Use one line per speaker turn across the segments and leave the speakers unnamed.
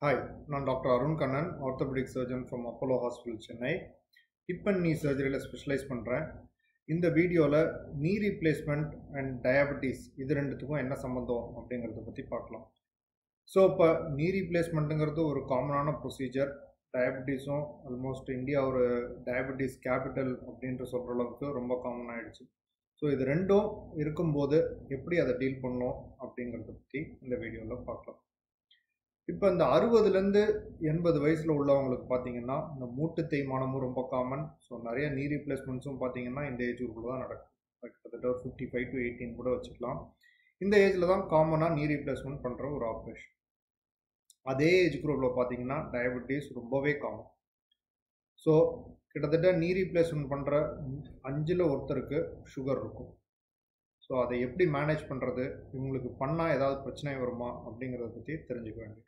hi நான் doctor Arun Kannan orthopaedic surgeon from Apollo hospital Chennai hip and knee சர்ஜரியில் specialise பண்ணுறேன் இந்த வீடியோவில் நீ ரீப்ளேஸ்மெண்ட் அண்ட் டயபெட்டிஸ் இது ரெண்டுத்துக்கும் என்ன சம்மந்தம் அப்படிங்கிறத பற்றி பார்க்கலாம் ஸோ இப்போ நீ ரீப்ளேஸ்மெண்ட்டுங்கிறது ஒரு காமனான ப்ரொசீஜர் டயபெட்டிஸும் ஆல்மோஸ்ட் இந்தியா ஒரு டயபெட்டிஸ் கேபிட்டல் அப்படின்ற சொல்கிற அளவுக்கு ரொம்ப காமன் ஆகிடுச்சு ஸோ இது ரெண்டும் இருக்கும்போது எப்படி அதை டீல் பண்ணோம் அப்படிங்கிறத பற்றி இந்த வீடியோவில் பார்க்கலாம் இப்போ இந்த அறுபதுலேருந்து எண்பது வயசில் உள்ளவங்களுக்கு பார்த்தீங்கன்னா இந்த மூட்டு தேய்மானமும் ரொம்ப காமன் ஸோ நிறைய நீ ரீப்ளேஸ்மெண்ட்ஸும் பார்த்தீங்கன்னா இந்த ஏஜ் குரூப்பில் தான் நடக்கும் கிட்டத்தட்ட ஒரு ஃபிஃப்டி ஃபைவ் டு எயிட்டீன் கூட வச்சுக்கலாம் இந்த ஏஜில் தான் காமனாக நீ ரீப்ளேஸ்மெண்ட் பண்ணுற ஒரு ஆப்ரேஷன் அதே ஏஜ் குரூப்பில் பார்த்தீங்கன்னா டயபெட்டிஸ் ரொம்பவே காமன் ஸோ கிட்டத்தட்ட நீ ரீப்ளேஸ்மெண்ட் பண்ணுற அஞ்சில் ஒருத்தருக்கு சுகர் இருக்கும் ஸோ அதை எப்படி மேனேஜ் பண்ணுறது இவங்களுக்கு பண்ணால் ஏதாவது பிரச்சனை வருமா அப்படிங்கிறத பற்றி தெரிஞ்சுக்க வேண்டியது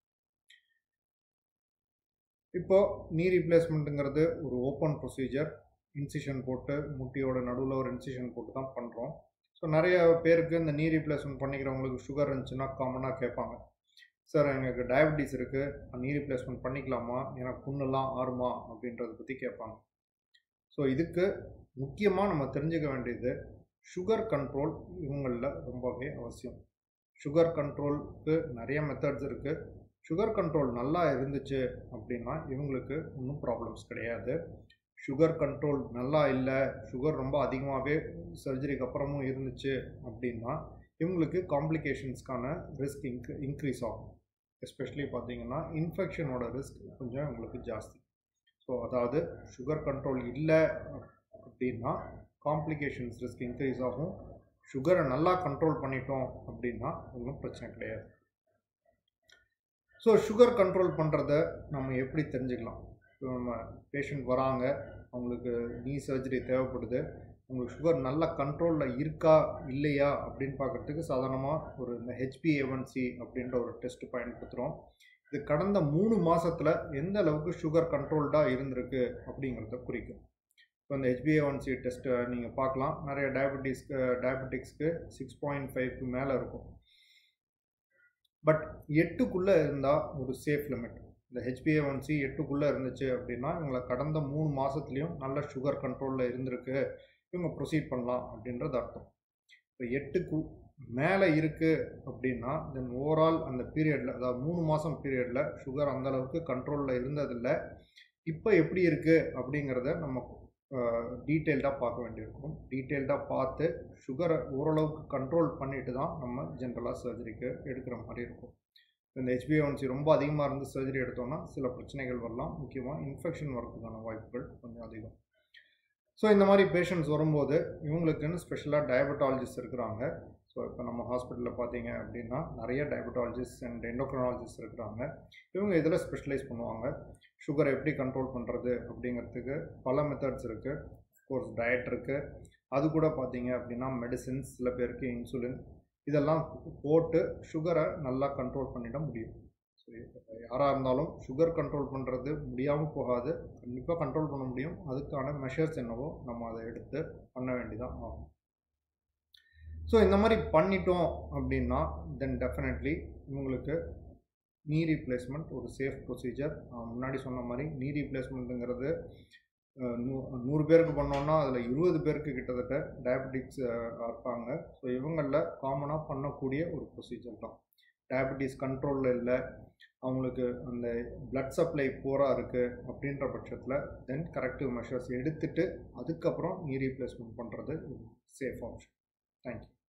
இப்போ நீ ரீப்ளேஸ்மெண்ட்டுங்கிறது ஒரு ஓப்பன் ப்ரொசீஜர் இன்சிஷன் போட்டு முட்டியோட நடுவில் ஒரு இன்சிஷன் போட்டு தான் பண்ணுறோம் ஸோ நிறைய பேருக்கு இந்த நீ ரீப்ளேஸ்மெண்ட் பண்ணிக்கிறவங்களுக்கு சுகர் இருந்துச்சுன்னா காமனாக கேட்பாங்க சார் எனக்கு டயபெட்டிஸ் இருக்குது நீ ரீப்ளேஸ்மெண்ட் பண்ணிக்கலாமா எனக்கு புண்ணெல்லாம் ஆறுமா அப்படின்றத பற்றி கேட்பாங்க ஸோ இதுக்கு முக்கியமாக நம்ம தெரிஞ்சுக்க வேண்டியது சுகர் கண்ட்ரோல் இவங்களில் ரொம்பவே அவசியம் சுகர் கண்ட்ரோலுக்கு நிறைய மெத்தட்ஸ் இருக்குது சுகர் கண்ட்ரோல் நல்லா இருந்துச்சு அப்படின்னா இவங்களுக்கு ஒன்றும் ப்ராப்ளம்ஸ் கிடையாது சுகர் கண்ட்ரோல் நல்லா இல்லை சுகர் ரொம்ப அதிகமாகவே சர்ஜரிக்கு அப்புறமும் இருந்துச்சு அப்படின்னா இவங்களுக்கு காம்ப்ளிகேஷன்ஸ்க்கான ரிஸ்க் இன்க்ரீ இன்க்ரீஸ் ஆகும் எஸ்பெஷலி பார்த்தீங்கன்னா இன்ஃபெக்ஷனோட ரிஸ்க் கொஞ்சம் உங்களுக்கு ஜாஸ்தி ஸோ அதாவது சுகர் கண்ட்ரோல் இல்லை அப்படின்னா காம்ப்ளிகேஷன்ஸ் ரிஸ்க் இன்க்ரீஸ் ஆகும் சுகரை நல்லா கண்ட்ரோல் பண்ணிட்டோம் அப்படின்னா ஒன்றும் பிரச்சனை கிடையாது ஸோ சுகர் கண்ட்ரோல் பண்ணுறத நம்ம எப்படி தெரிஞ்சுக்கலாம் இப்போ நம்ம பேஷண்ட் வராங்க அவங்களுக்கு நீ சர்ஜரி தேவைப்படுது உங்களுக்கு சுகர் நல்ல கண்ட்ரோலில் இருக்கா இல்லையா அப்படின்னு பார்க்குறதுக்கு சாதாரணமாக ஒரு இந்த ஹெச்பிஏஒன்சி அப்படின்ற ஒரு டெஸ்ட் பயன்படுத்துகிறோம் இது கடந்த மூணு மாதத்தில் எந்த அளவுக்கு சுகர் கண்ட்ரோல்டாக இருந்திருக்கு அப்படிங்கிறத குறிக்கும் இப்போ இந்த ஹெச்பிஏஒன்சி டெஸ்ட்டை நீங்கள் பார்க்கலாம் நிறைய டயபெட்டிஸ்க்கு டயபெட்டிக்ஸ்க்கு சிக்ஸ் பாயிண்ட் ஃபைவ்க்கு மேலே இருக்கும் பட் எட்டுக்குள்ளே இருந்தால் ஒரு சேஃப் லிமிட் இந்த ஹெச்பிஏஒன்சி எட்டுக்குள்ளே இருந்துச்சு அப்படின்னா இவங்களை கடந்த மூணு மாதத்துலேயும் நல்ல சுகர் கண்ட்ரோலில் இருந்திருக்கு இவங்க ப்ரொசீட் பண்ணலாம் அப்படின்றது அர்த்தம் இப்போ எட்டுக்கு மேலே இருக்குது அப்படின்னா தென் ஓவரால் அந்த பீரியடில் அதாவது மூணு மாதம் பீரியடில் சுகர் அந்தளவுக்கு கண்ட்ரோலில் இருந்ததில்லை இப்போ எப்படி இருக்குது அப்படிங்கிறத நம்ம டீட்டெயில்டாக பார்க்க வேண்டியிருக்கும் டீட்டெயில்டாக பார்த்து சுகரை ஓரளவுக்கு கண்ட்ரோல் பண்ணிட்டு தான் நம்ம ஜென்ரலாக சர்ஜரிக்கு எடுக்கிற மாதிரி இருக்கும் இந்த ஹெச்பிஏஒன்சி ரொம்ப அதிகமாக இருந்து சர்ஜரி எடுத்தோம்னா சில பிரச்சனைகள் வரலாம் முக்கியமாக இன்ஃபெக்ஷன் வரதுக்கான வாய்ப்புகள் கொஞ்சம் அதிகம் ஸோ இந்த மாதிரி பேஷண்ட்ஸ் வரும்போது இவங்களுக்குன்னு ஸ்பெஷலாக டயபெட்டாலஜிஸ்ட் இருக்கிறாங்க ஸோ இப்போ நம்ம ஹாஸ்பிட்டலில் பார்த்தீங்க அப்படின்னா நிறைய டயபெட்டாலஜிஸ்ட் அண்ட் எண்டோக்ரனாலஜிஸ்ட் இருக்கிறாங்க இவங்க இதில் ஸ்பெஷலைஸ் பண்ணுவாங்க சுகரை எப்படி கண்ட்ரோல் பண்ணுறது அப்படிங்கிறதுக்கு பல மெத்தட்ஸ் இருக்குது கோர்ஸ் டயட் இருக்குது அது கூட பார்த்தீங்க அப்படின்னா மெடிசின்ஸ் சில பேருக்கு இன்சுலின் இதெல்லாம் போட்டு சுகரை நல்லா கண்ட்ரோல் பண்ணிட முடியும் சரி யாராக இருந்தாலும் சுகர் கண்ட்ரோல் பண்ணுறது முடியாமல் போகாது கண்டிப்பாக கண்ட்ரோல் பண்ண முடியும் அதுக்கான மெஷர்ஸ் என்னவோ நம்ம அதை எடுத்து பண்ண வேண்டிதான் ஆகும் ஸோ இந்த மாதிரி பண்ணிட்டோம் அப்படின்னா தென் டெஃபினெட்லி இவங்களுக்கு நீ ரீப்ளேஸ்மெண்ட் ஒரு சேஃப் ப்ரொசீஜர் முன்னாடி சொன்ன மாதிரி நீ ரீப்ளேஸ்மெண்ட்டுங்கிறது நூ நூறு பேருக்கு பண்ணோன்னா அதில் இருபது பேருக்கு கிட்டத்தட்ட டயபெட்டிக்ஸ் இருப்பாங்க ஸோ இவங்களில் காமனாக பண்ணக்கூடிய ஒரு ப்ரொசீஜர் தான் டயபெட்டிஸ் கண்ட்ரோலில் இல்லை அவங்களுக்கு அந்த பிளட் சப்ளை போராக இருக்குது அப்படின்ற பட்சத்தில் தென் கரெக்டிவ் மெஷர்ஸ் எடுத்துட்டு அதுக்கப்புறம் நீ ரீப்ளேஸ்மெண்ட் பண்ணுறது சேஃப் ஆப்ஷன் தேங்க்யூ